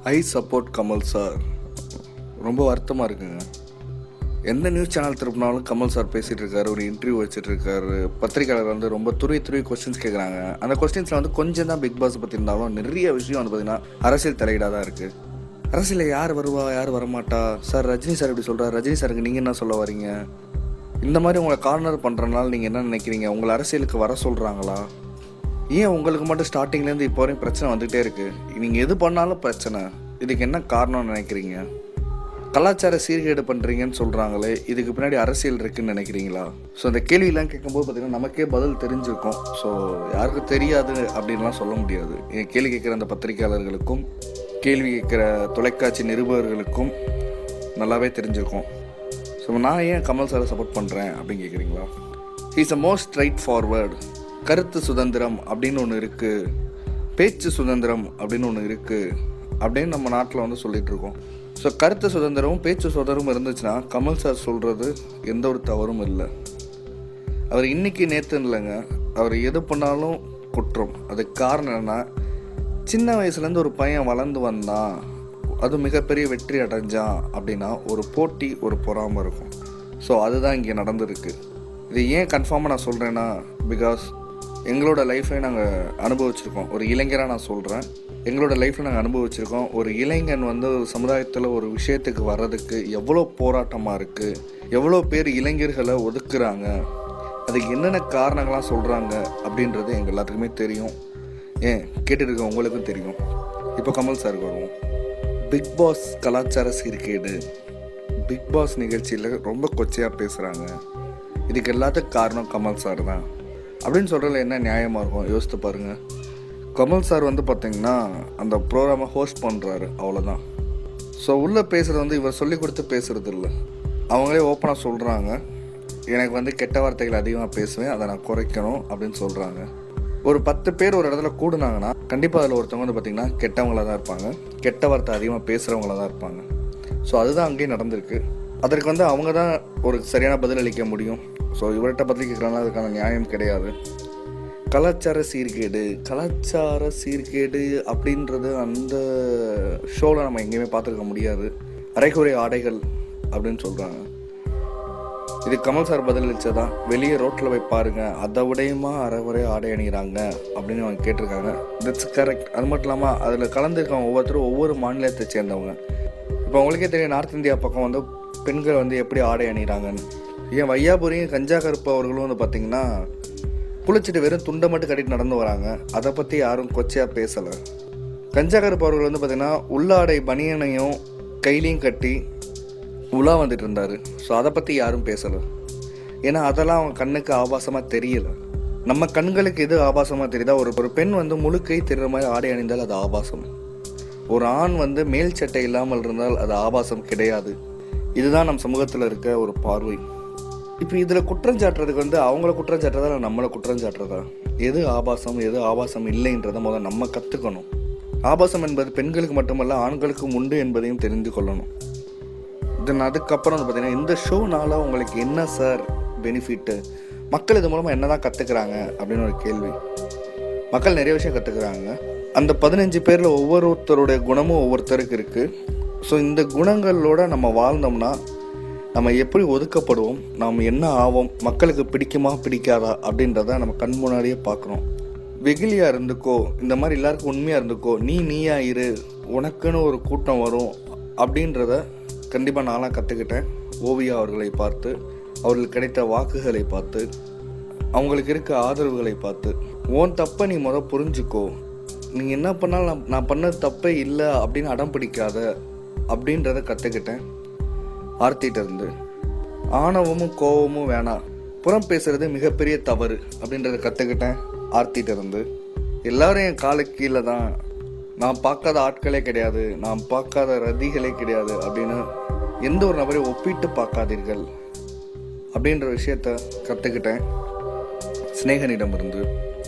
ஐ support Kamal sir ரொம்ப வருத்தமாக இருக்குங்க எந்த நியூஸ் சேனல் திருப்பினாலும் கமல் சார் பேசிகிட்டு இருக்காரு ஒரு இன்டர்வியூ வச்சுட்டு இருக்காரு பத்திரிக்கையாளர் வந்து ரொம்ப துருவி துருவி கொஸ்டின்ஸ் கேட்குறாங்க அந்த கொஸ்டின்ஸில் வந்து கொஞ்சம் தான் பிக் பாஸ் பற்றி இருந்தாலும் நிறைய விஷயம் வந்து பார்த்தீங்கன்னா அரசியல் தலையீடாக தான் இருக்குது அரசியலில் யார் வருவா யார் வரமாட்டா சார் ரஜினி சார் இப்படி சொல்கிறார் ரஜினி சாருக்கு நீங்கள் என்ன சொல்ல வரீங்க இந்த மாதிரி உங்களை கார்னர் பண்ணுறனால நீங்கள் என்ன நினைக்கிறீங்க உங்களை அரசியலுக்கு வர சொல்கிறாங்களா ஏன் உங்களுக்கு மட்டும் ஸ்டார்டிங்லேருந்து இப்போ வரையும் பிரச்சனை வந்துகிட்டே இருக்குது நீங்கள் எது பண்ணாலும் பிரச்சனை இதுக்கு என்ன காரணம்னு நினைக்கிறீங்க கலாச்சார சீர்கேடு பண்ணுறீங்கன்னு சொல்கிறாங்களே இதுக்கு பின்னாடி அரசியல் இருக்குன்னு நினைக்கிறீங்களா ஸோ இந்த கேள்வியெல்லாம் கேட்கும்போது பார்த்தீங்கன்னா நமக்கே பதில் தெரிஞ்சிருக்கும் ஸோ யாருக்கும் தெரியாது அப்படின்லாம் சொல்ல முடியாது என் கேள்வி கேட்குற அந்த பத்திரிகையாளர்களுக்கும் கேள்வி கேட்குற தொலைக்காட்சி நிருபர்களுக்கும் நல்லாவே தெரிஞ்சிருக்கும் ஸோ நான் ஏன் கமல் சாரை சப்போர்ட் பண்ணுறேன் அப்படின்னு கேட்குறீங்களா is a most straightforward கருத்து சுதந்திரம் அப்படின்னு ஒன்று இருக்குது பேச்சு சுதந்திரம் அப்படின்னு ஒன்று இருக்குது அப்படின்னு நம்ம நாட்டில் வந்து சொல்லிட்டு இருக்கோம் ஸோ கருத்து சுதந்திரமும் பேச்சு சுதந்திரமும் இருந்துச்சுன்னா கமல் சார் சொல்கிறது எந்த ஒரு தவறும் இல்லை அவர் இன்னைக்கு நேற்று இல்லைங்க அவர் எது பண்ணாலும் குற்றம் அதுக்கு காரணம் என்ன சின்ன வயசுலேருந்து ஒரு பையன் வளர்ந்து வந்தான் அது மிகப்பெரிய வெற்றி அடைஞ்சான் அப்படின்னா ஒரு போட்டி ஒரு பொறாமை இருக்கும் ஸோ அதுதான் இங்கே நடந்திருக்கு இது ஏன் கன்ஃபார்மாக நான் சொல்கிறேன்னா பிகாஸ் எங்களோட லைஃப்பை நாங்கள் அனுபவிச்சிருக்கோம் ஒரு இளைஞராக நான் சொல்கிறேன் எங்களோட லைஃப்பில் நாங்கள் அனுபவிச்சிருக்கோம் ஒரு இளைஞன் வந்து ஒரு சமுதாயத்தில் ஒரு விஷயத்துக்கு வர்றதுக்கு எவ்வளோ போராட்டமாக இருக்குது எவ்வளோ பேர் இளைஞர்களை ஒதுக்குறாங்க அதுக்கு என்னென்ன காரணங்களாம் சொல்கிறாங்க அப்படின்றது எங்கள் எல்லாத்துக்குமே தெரியும் ஏன் கேட்டுட்டு இருக்க உங்களுக்கும் தெரியும் இப்போ கமல் சாருக்கு வருவோம் பிக் பாஸ் கலாச்சார சீர்கேடு பிக் பாஸ் நிகழ்ச்சியில் ரொம்ப கொச்சையாக பேசுகிறாங்க இதுக்கு எல்லாத்துக்கும் காரணம் கமல் சார் தான் அப்படின்னு சொல்கிறதுல என்ன நியாயமாக இருக்கும் யோசித்து பாருங்கள் கமல் சார் வந்து பார்த்தீங்கன்னா அந்த ப்ரோக்ராமை ஹோஸ்ட் பண்ணுறாரு அவ்வளோதான் ஸோ உள்ளே பேசுகிறது வந்து இவர் சொல்லி கொடுத்து பேசுகிறது இல்லை அவங்களே ஓப்பனாக சொல்கிறாங்க எனக்கு வந்து கெட்ட வார்த்தைகள் அதிகமாக பேசுவேன் அதை நான் குறைக்கணும் அப்படின்னு சொல்கிறாங்க ஒரு பத்து பேர் ஒரு இடத்துல கூடுனாங்கன்னா கண்டிப்பாக அதில் ஒருத்தவங்க வந்து பார்த்திங்கன்னா கெட்டவங்களாக தான் இருப்பாங்க கெட்ட வார்த்தை அதிகமாக பேசுகிறவங்களாக தான் இருப்பாங்க ஸோ அதுதான் அங்கேயும் நடந்திருக்கு அதற்கு வந்து அவங்க தான் ஒரு சரியான பதில் அளிக்க முடியும் ஸோ இவர்கிட்ட பதில் கேட்குறாங்கன்னா அதுக்கான நியாயம் கிடையாது கலாச்சார சீர்கேடு கலாச்சார சீர்கேடு அப்படின்றது அந்த ஷோவில் நம்ம எங்கேயுமே பார்த்துருக்க முடியாது அரைக்குறை ஆடைகள் அப்படின்னு சொல்கிறாங்க இது கமல் சார் பதிலளிச்சதா வெளியே ரோட்டில் போய் பாருங்க அதை விடையுமா அரைகுறை ஆடை அணிகிறாங்க அப்படின்னு அவங்க கேட்டிருக்காங்க தட்ஸ் கரெக்ட் அது மட்டும் இல்லாமல் அதில் கலந்துருக்கவங்க ஒவ்வொருத்தரும் ஒவ்வொரு மாநிலத்தை சேர்ந்தவங்க இப்போ உங்களுக்கே தெரியும் நார்த் இந்தியா பக்கம் வந்து பெண்கள் வந்து எப்படி ஆடை அணிகிறாங்கன்னு ஏன் வையாபுரியும் கஞ்சா கருப்பு அவர்களும் வந்து பார்த்தீங்கன்னா குளிச்சுட்டு வெறும் துண்டை மட்டும் கட்டிட்டு நடந்து வராங்க அதை பற்றி யாரும் கொச்சையாக பேசலை கஞ்சா கருப்பு அவர்கள் வந்து பார்த்தீங்கன்னா உள்ளாடை பனியனையும் கையிலையும் கட்டி உலா வந்துட்டு இருந்தார் ஸோ அதை பற்றி யாரும் பேசலை ஏன்னா அதெல்லாம் அவங்க கண்ணுக்கு ஆபாசமாக தெரியல நம்ம கண்களுக்கு எது ஆபாசமாக தெரியுதா ஒரு ஒரு பெண் வந்து முழுக்கை தெரிகிற மாதிரி ஆடை அணிந்தால் அது ஆபாசம் ஒரு ஆண் வந்து மேல் சட்டை இல்லாமல் இருந்தால் அது ஆபாசம் கிடையாது இதுதான் நம் சமூகத்தில் இருக்க ஒரு பார்வை இப்போ இதில் குற்றம் சாட்டுறதுக்கு வந்து அவங்கள குற்றம் சாட்டுறதா இல்லை நம்மளை குற்றம் சாட்டுறதா எது ஆபாசம் எது ஆபாசம் இல்லைன்றதை முதல்ல நம்ம கற்றுக்கணும் ஆபாசம் என்பது பெண்களுக்கு மட்டுமல்ல ஆண்களுக்கும் உண்டு என்பதையும் தெரிந்து கொள்ளணும் தென் அதுக்கப்புறம் வந்து பார்த்தீங்கன்னா இந்த ஷோனால உங்களுக்கு என்ன சார் பெனிஃபிட்டு மக்கள் இது மூலமாக என்ன தான் கற்றுக்குறாங்க அப்படின்னு ஒரு கேள்வி மக்கள் நிறைய விஷயம் கற்றுக்குறாங்க அந்த பதினஞ்சு பேரில் ஒவ்வொருத்தருடைய குணமும் ஒவ்வொருத்தருக்கு இருக்குது ஸோ இந்த குணங்களோட நம்ம வாழ்ந்தோம்னா நம்ம எப்படி ஒதுக்கப்படுவோம் நாம் என்ன ஆவோம் மக்களுக்கு பிடிக்குமா பிடிக்காதா அப்படின்றத நம்ம கண் முன்னாடியே பார்க்குறோம் வெகுலியாக இருந்துக்கோ இந்த மாதிரி எல்லாருக்கும் உண்மையாக இருந்துக்கோ நீ நீயா இரு உனக்குன்னு ஒரு கூட்டம் வரும் அப்படின்றத கண்டிப்பாக நான்லாம் கற்றுக்கிட்டேன் ஓவியா அவர்களை பார்த்து அவர்களுக்கு கிடைத்த வாக்குகளை பார்த்து அவங்களுக்கு இருக்க ஆதரவுகளை பார்த்து உன் தப்பை நீ முத புரிஞ்சுக்கோ நீ என்ன பண்ணாலும் நான் நான் பண்ணது தப்பே இல்லை அப்படின்னு அடம் பிடிக்காத அப்படின்றத கற்றுக்கிட்டேன் ஆர்த்திட்ட இருந்து ஆணவமும் கோபமும் வேணாம் புறம் பேசுறது மிகப்பெரிய தவறு அப்படின்றத கற்றுக்கிட்டேன் ஆர்த்திட்ட இருந்து எல்லாரும் என் காலுக்கு கீழே தான் நான் பார்க்காத ஆட்களே கிடையாது நான் பார்க்காத ரதிகளே கிடையாது அப்படின்னு எந்த ஒரு நபரையும் ஒப்பிட்டு பார்க்காதீர்கள் அப்படின்ற விஷயத்த கற்றுக்கிட்டேன் சிநேகனிடமிருந்து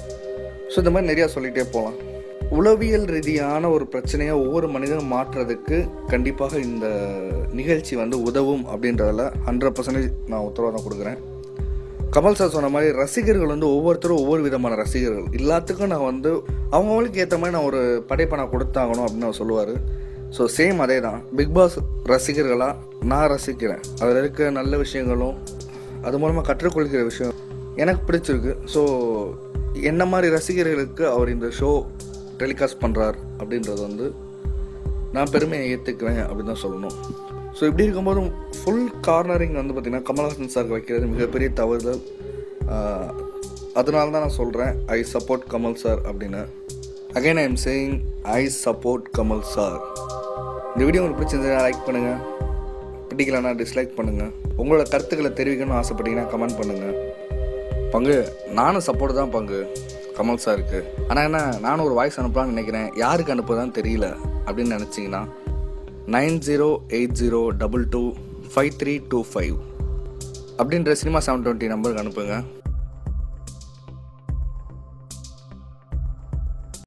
ஸோ இந்த மாதிரி நிறையா சொல்லிகிட்டே போகலாம் உளவியல் ரீதியான ஒரு பிரச்சனையை ஒவ்வொரு மனிதனும் மாற்றுறதுக்கு கண்டிப்பாக இந்த நிகழ்ச்சி வந்து உதவும் அப்படின்றதுல ஹண்ட்ரட் பர்சன்டேஜ் நான் உத்தரவாதம் கொடுக்குறேன் கமல் சார் சொன்ன மாதிரி ரசிகர்கள் வந்து ஒவ்வொருத்தரும் ஒவ்வொரு விதமான ரசிகர்கள் எல்லாத்துக்கும் நான் வந்து அவங்கவுங்களுக்கு ஏற்ற மாதிரி நான் ஒரு படைப்பை நான் கொடுத்தாகணும் அப்படின்னு அவர் சொல்லுவார் ஸோ சேம் அதே தான் பிக் பாஸ் ரசிகர்களாக நான் ரசிக்கிறேன் அதில் இருக்க நல்ல விஷயங்களும் அது மூலமாக கற்றுக்கொள்கிற விஷயம் எனக்கு பிடிச்சிருக்கு ஸோ என்ன மாதிரி ரசிகர்களுக்கு அவர் இந்த ஷோ டெலிகாஸ்ட் பண்ணுறார் அப்படின்றது வந்து நான் பெருமையை ஏற்றுக்குவேன் அப்படின்னு தான் சொல்லணும் ஸோ இப்படி இருக்கும்போது ஃபுல் கார்னரிங் வந்து பார்த்திங்கன்னா கமல்ஹாசன் சார் வைக்கிறது மிகப்பெரிய தவறுதல் ஆஹ், அதனால தான் நான் சொல்கிறேன் ஐ சப்போர்ட் கமல் சார் அப்படின்னு again I am saying I support Kamal sir இந்த வீடியோ உங்களுக்கு பிடிச்சிருந்தா லைக் பண்ணுங்கள் பிடிக்கலன்னா டிஸ்லைக் பண்ணுங்கள் உங்களோட கருத்துக்களை தெரிவிக்கணும்னு ஆசைப்பட்டீங்கன்னா கமெண்ட் பண்ணுங்கள் பங்கு நானும் சப்போர்ட் தான் பங்கு கமல் சாருக்கு ஆனால் என்ன நானும் ஒரு வாய்ஸ் அனுப்பலாம்னு நினைக்கிறேன் யாருக்கு அனுப்புறதான்னு தெரியல அப்படின்னு நினச்சிங்கன்னா nine zero eight zero double two five three two five அப்படின்ற சினிமா செவன் டுவெண்ட்டி நம்பருக்கு அனுப்புங்க